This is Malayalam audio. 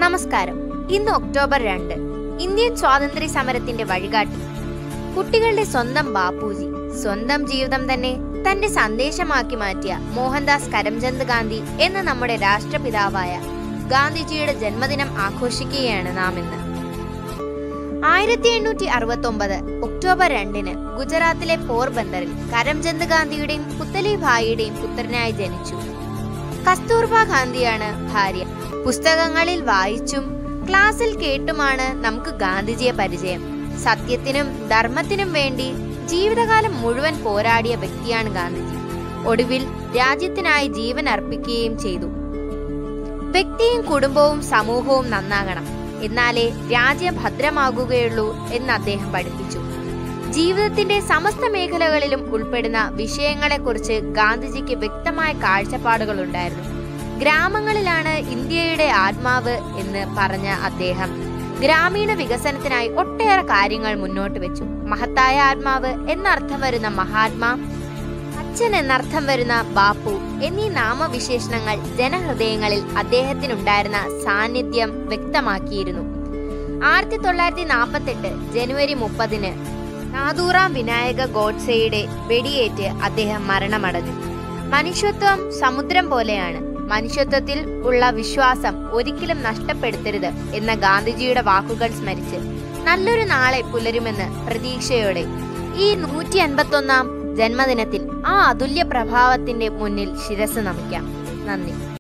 നമസ്കാരം ഇന്ന് ഒക്ടോബർ രണ്ട് ഇന്ത്യൻ സ്വാതന്ത്ര്യ സമരത്തിന്റെ വഴികാട്ടി കുട്ടികളുടെ സ്വന്തം ബാപ്പുജി സ്വന്തം ജീവിതം തന്നെ തന്റെ സന്ദേശമാക്കി മാറ്റിയ മോഹൻദാസ് കരംചന്ദ് ഗാന്ധി എന്ന നമ്മുടെ രാഷ്ട്രപിതാവായ ഗാന്ധിജിയുടെ ജന്മദിനം ആഘോഷിക്കുകയാണ് നാം ഇന്ന് ആയിരത്തി എണ്ണൂറ്റി അറുപത്തി ഒമ്പത് ഒക്ടോബർ രണ്ടിന് ഗുജറാത്തിലെ പോർബന്ദറിൽ കരംചന്ദ് ഗാന്ധിയുടെയും പുത്തലിഭായിയുടെയും പുത്രനായി ജനിച്ചു കസ്തൂർബ ഗാന്ധിയാണ് ഭാര്യ പുസ്തകങ്ങളിൽ വായിച്ചും ക്ലാസ്സിൽ കേട്ടുമാണ് നമുക്ക് ഗാന്ധിജിയെ പരിചയം സത്യത്തിനും ധർമ്മത്തിനും വേണ്ടി ജീവിതകാലം മുഴുവൻ പോരാടിയ വ്യക്തിയാണ് ഗാന്ധിജി ഒടുവിൽ രാജ്യത്തിനായി ജീവൻ അർപ്പിക്കുകയും ചെയ്തു വ്യക്തിയും കുടുംബവും സമൂഹവും നന്നാകണം എന്നാലേ രാജ്യം ഭദ്രമാകുകയുള്ളൂ എന്ന് അദ്ദേഹം പഠിപ്പിച്ചു ജീവിതത്തിന്റെ സമസ്ത മേഖലകളിലും ഉൾപ്പെടുന്ന വിഷയങ്ങളെക്കുറിച്ച് ഗാന്ധിജിക്ക് വ്യക്തമായ കാഴ്ചപ്പാടുകൾ ഉണ്ടായിരുന്നു ഗ്രാമങ്ങളിലാണ് ഇന്ത്യയുടെ ആത്മാവ് എന്ന് പറഞ്ഞ അദ്ദേഹം ഗ്രാമീണ വികസനത്തിനായി ഒട്ടേറെ കാര്യങ്ങൾ മുന്നോട്ട് വെച്ചു മഹത്തായ ആത്മാവ് എന്നർത്ഥം വരുന്ന മഹാത്മാ അച്ഛൻ എന്നർത്ഥം വരുന്ന ബാപ്പു എന്നീ നാമവിശേഷണങ്ങൾ ജനഹൃദയങ്ങളിൽ അദ്ദേഹത്തിനുണ്ടായിരുന്ന സാന്നിധ്യം വ്യക്തമാക്കിയിരുന്നു ആയിരത്തി തൊള്ളായിരത്തി നാൽപ്പത്തെട്ട് ജനുവരി മുപ്പതിന് നാദൂറാം വിനായക ഗോഡ്സെയുടെ വെടിയേറ്റ് അദ്ദേഹം മരണമടഞ്ഞു മനുഷ്യത്വം സമുദ്രം പോലെയാണ് മനുഷ്യത്വത്തിൽ ഉള്ള വിശ്വാസം ഒരിക്കലും നഷ്ടപ്പെടുത്തരുത് എന്ന ഗാന്ധിജിയുടെ വാക്കുകൾ സ്മരിച്ച് നല്ലൊരു നാളെ പുലരുമെന്ന് പ്രതീക്ഷയോടെ ഈ നൂറ്റി അൻപത്തൊന്നാം ജന്മദിനത്തിൽ ആ അതുല്യ പ്രഭാവത്തിന്റെ മുന്നിൽ ശിരസ് നമിക്കാം നന്ദി